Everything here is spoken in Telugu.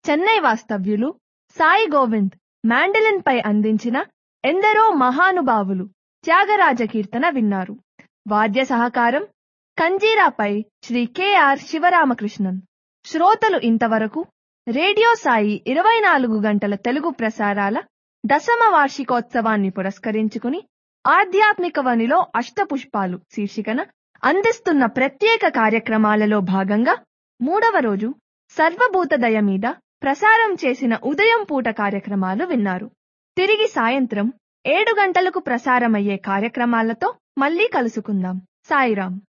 చెన్నై వాస్తవ్యులు సాయి గోవింద్ మ్యాండలిన్ పై అందించిన ఎందరో మహానుభావులు త్యాగరాజ కీర్తన విన్నారు వాద్య సహకారం కంజీరాపై శ్రీ కెఆర్ శివరామకృష్ణన్ శ్రోతలు ఇంతవరకు రేడియో సాయి ఇరవై నాలుగు గంటల తెలుగు ప్రసారాల దశమ వార్షికోత్సవాన్ని పురస్కరించుకుని ఆధ్యాత్మిక వనిలో అష్టపుష్పాలు శీర్షికన అందిస్తున్న ప్రత్యేక కార్యక్రమాలలో భాగంగా మూడవ రోజు సర్వభూతదయ మీద ప్రసారం చేసిన ఉదయం పూట కార్యక్రమాలు విన్నారు తిరిగి సాయంత్రం ఏడు గంటలకు ప్రసారమయ్యే కార్యక్రమాలతో మళ్ళీ కలుసుకుందాం సాయిరాం